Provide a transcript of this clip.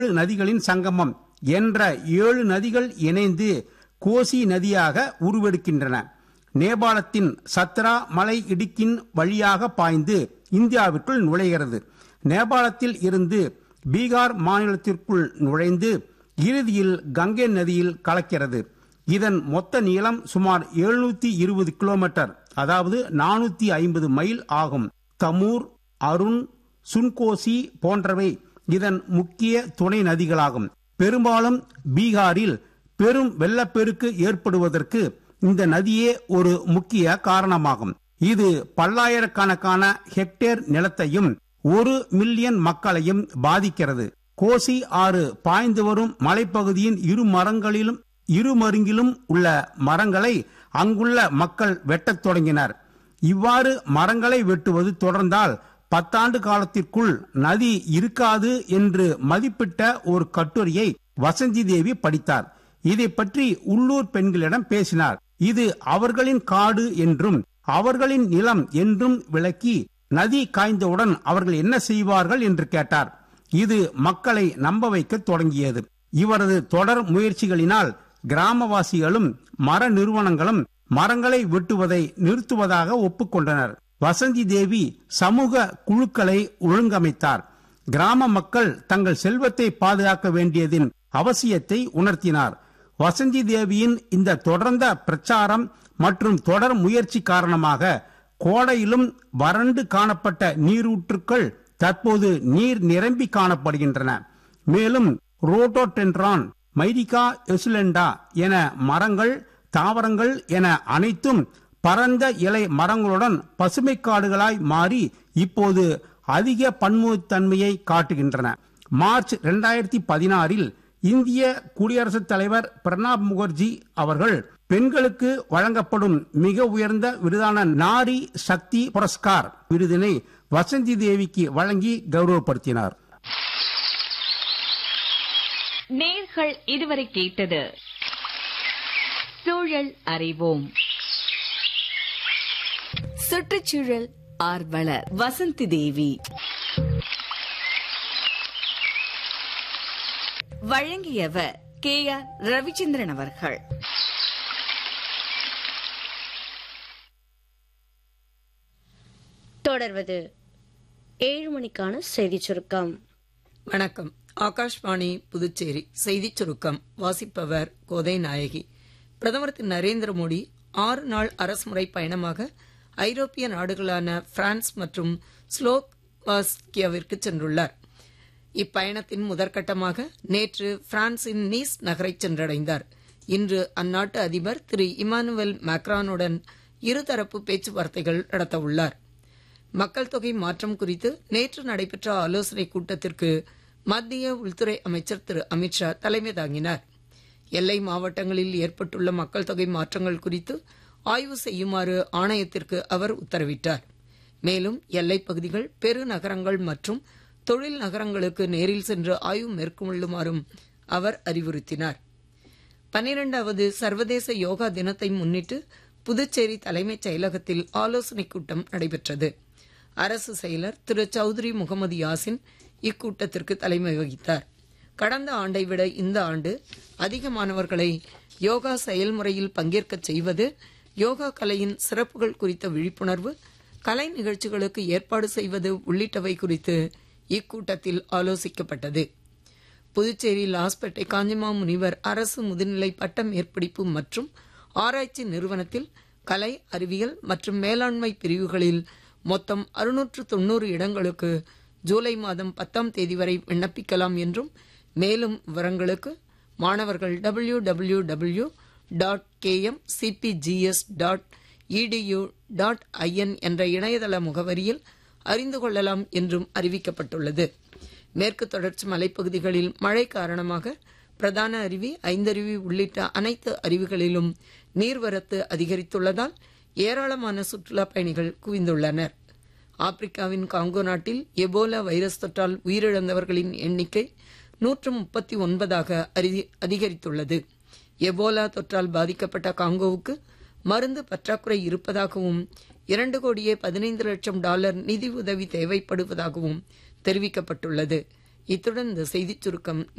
ஏழு நதிகளின் சங்கமம் என்ற ஏழு நதிகள் இணைந்து கோசி நதியாக உருவெடுக்கின்றன நேபாளத்தின் சத்ரா மலை இடுக்கின் வழியாக பாய்ந்து இந்தியாவிற்குள் நுழைகிறது நேபாளத்தில் இருந்து பீகார் மாநிலத்திற்குள் நுழைந்து இறுதியில் கங்கை நதியில் கலக்கிறது இதன் மொத்த நீளம் சுமார் எழுநூத்தி இருபது கிலோமீட்டர் அதாவது நானூத்தி ஐம்பது மைல் ஆகும் தமூர் அருண் சுன்கோசி போன்றவை இதன் முக்கிய துணை நதிகளாகும் பெரும்பாலும் பீகாரில் பெரும் வெள்ளப்பெருக்கு ஏற்படுவதற்கு இந்த நதியே ஒரு முக்கிய காரணமாகும் இது பல்லாயிரக்கணக்கான ஹெக்டேர் நிலத்தையும் ஒரு மில்லியன் மக்களையும் பாதிக்கிறது கோசி ஆறு பாய்ந்து வரும் மலைப்பகுதியின் இரு மரங்களிலும் இருமருங்கிலும் உள்ள மரங்களை அங்குள்ள மக்கள் வெட்டத் தொடங்கினர் இவ்வாறு மரங்களை வெட்டுவது தொடர்ந்தால் பத்தாண்டு காலத்திற்குள் நதி இருக்காது என்று மதிப்பிட்ட ஒரு கட்டுரையை வசந்தி தேவி படித்தார் இதை பற்றி உள்ளூர் பெண்களிடம் பேசினார் இது அவர்களின் காடு என்றும் அவர்களின் நிலம் என்றும் விளக்கி நதி காய்ந்தவுடன் அவர்கள் என்ன செய்வார்கள் என்று கேட்டார் இது மக்களை நம்ப வைக்க தொடங்கியது இவரது தொடர் முயற்சிகளினால் கிராமவாசிகளும் மர நிறுவனங்களும் மரங்களை வெட்டுவதை நிறுத்துவதாக ஒப்புக்கொண்டனர் வசந்தி தேவி சமூக குழுக்களை ஒழுங்கமைத்தார் கிராம மக்கள் தங்கள் செல்வத்தை பாதுகாக்க வேண்டியதின் அவசியத்தை உணர்த்தினார் வசந்தி தேவியின் இந்த தொடர்ந்த பிரச்சாரம் மற்றும் தொடர் முயற்சி காரணமாக கோடையிலும் வறண்டு காணப்பட்ட நீரூற்றுக்கள் தற்போது நீர் நிரம்பி காணப்படுகின்றன மேலும் ரோட்டோடென்ட்ரான் மைரிகா எசுலெண்டா என மரங்கள் தாவரங்கள் என அனைத்தும் பரந்த இலை மரங்களுடன் பசுமை காடுகளாய் மாறி இப்போது அதிக பன்முகத்தன்மையை காட்டுகின்றன மார்ச் இரண்டாயிரத்தி பதினாறில் இந்திய குடியரசுத் தலைவர் பிரணாப் முகர்ஜி அவர்கள் பெண்களுக்கு வழங்கப்படும் மிக உயர்ந்த விருதான நாரி சக்தி புரஸ்கார் விருதினை வசந்தி தேவிக்கு வழங்கி கௌரவப்படுத்தினார் நேர்கள் இதுவரை கேட்டது சூழல் அறிவோம் சுற்றுச்சூழல் ஆர்வலர் வசந்தி தேவி வழங்கியவர் கே ஆர் ரவிச்சந்திரன் அவர்கள் தொடர்வது ஏழு மணிக்கான செய்தி சுருக்கம் வணக்கம் ஆகாஷ்வாணி புதுச்சேரி செய்திச் சுருக்கம் வாசிப்பவர் கோதை நாயகி பிரதமர் திரு நரேந்திர மோடி ஆறு நாள் அரசுமுறை பயணமாக ஐரோப்பிய நாடுகளான பிரான்ஸ் மற்றும் ஸ்லோவாஸ்கியாவிற்கு சென்றுள்ளார் இப்பயணத்தின் முதற்கட்டமாக நேற்று பிரான்சின் நீஸ் நகரை சென்றடைந்தார் இன்று அந்நாட்டு அதிபர் திரு இமானுவேல் மேக்ரானுடன் இருதரப்பு பேச்சுவார்த்தைகள் நடத்தவுள்ளார் மக்கள் தொகை மாற்றம் குறித்து நேற்று நடைபெற்ற ஆலோசனைக் கூட்டத்திற்கு மத்திய உள்துறை அமைச்சர் திரு அமித்ஷா தலைமை தாங்கினார் எல்லை மாவட்டங்களில் ஏற்பட்டுள்ள மக்கள் தொகை மாற்றங்கள் குறித்து ஆய்வு செய்யுமாறு ஆணையத்திற்கு அவர் உத்தரவிட்டார் மேலும் எல்லைப் பகுதிகள் பெருநகரங்கள் மற்றும் தொழில் நகரங்களுக்கு நேரில் சென்று ஆய்வு மேற்கொள்ளுமாறும் அவர் அறிவுறுத்தினார் பனிரெண்டாவது சர்வதேச யோகா தினத்தை முன்னிட்டு புதுச்சேரி தலைமைச் செயலகத்தில் ஆலோசனைக் கூட்டம் நடைபெற்றது அரசு செயலர் திரு சௌத்ரி முகமது யாசின் இக்கூட்டத்திற்கு தலைமை வகித்தார் கடந்த ஆண்டை விட இந்த ஆண்டு அதிகமானவர்களை யோகா செயல்முறையில் பங்கேற்கச் செய்வது யோகா கலையின் சிறப்புகள் குறித்த விழிப்புணர்வு கலை நிகழ்ச்சிகளுக்கு ஏற்பாடு செய்வது உள்ளிட்டவை குறித்து இக்கூட்டத்தில் ஆலோசிக்கப்பட்டது புதுச்சேரி லாஸ்பேட்டை காஞ்சிமா முனிவர் அரசு முதுநிலை பட்ட மேற்படிப்பு மற்றும் ஆராய்ச்சி நிறுவனத்தில் கலை அறிவியல் மற்றும் மேலாண்மை பிரிவுகளில் மொத்தம் அறுநூற்று தொன்னூறு இடங்களுக்கு ஜூலை மாதம் பத்தாம் தேதி வரை விண்ணப்பிக்கலாம் என்றும் மேலும் விவரங்களுக்கு மாணவர்கள் W W W dot KM CBGS dot EDU dot IN என்ற இணையதள முகவரியில் அறிந்து கொள்ளலாம் என்றும் அறிவிக்கப்பட்டுள்ளது மேற்கு தொடர்ச்சி மலைப்பகுதிகளில் மழை காரணமாக பிரதான அருவி ஐந்தருவி உள்ளிட்ட அனைத்து அருவிகளிலும் நீர்வரத்து அதிகரித்துள்ளதால் ஏராளமான சுற்றுலா பயணிகள் குவிந்துள்ளனர் ஆப்பிரிக்காவின் காங்கோ நாட்டில் எபோலா வைரஸ் தொற்றால் உயிரிழந்தவர்களின் எண்ணிக்கை நூற்று முப்பத்தி ஒன்பதாக அதிகரித்துள்ளது எபோலா தொற்றால் பாதிக்கப்பட்ட காங்கோவுக்கு மருந்து பற்றாக்குறை இருப்பதாகவும் இரண்டு கோடியே பதினைந்து லட்சம் டாலர் நிதி உதவி தேவைப்படுவதாகவும் தெரிவிக்கப்பட்டுள்ளது இத்துடன் இந்த செய்திச் சுருக்கம்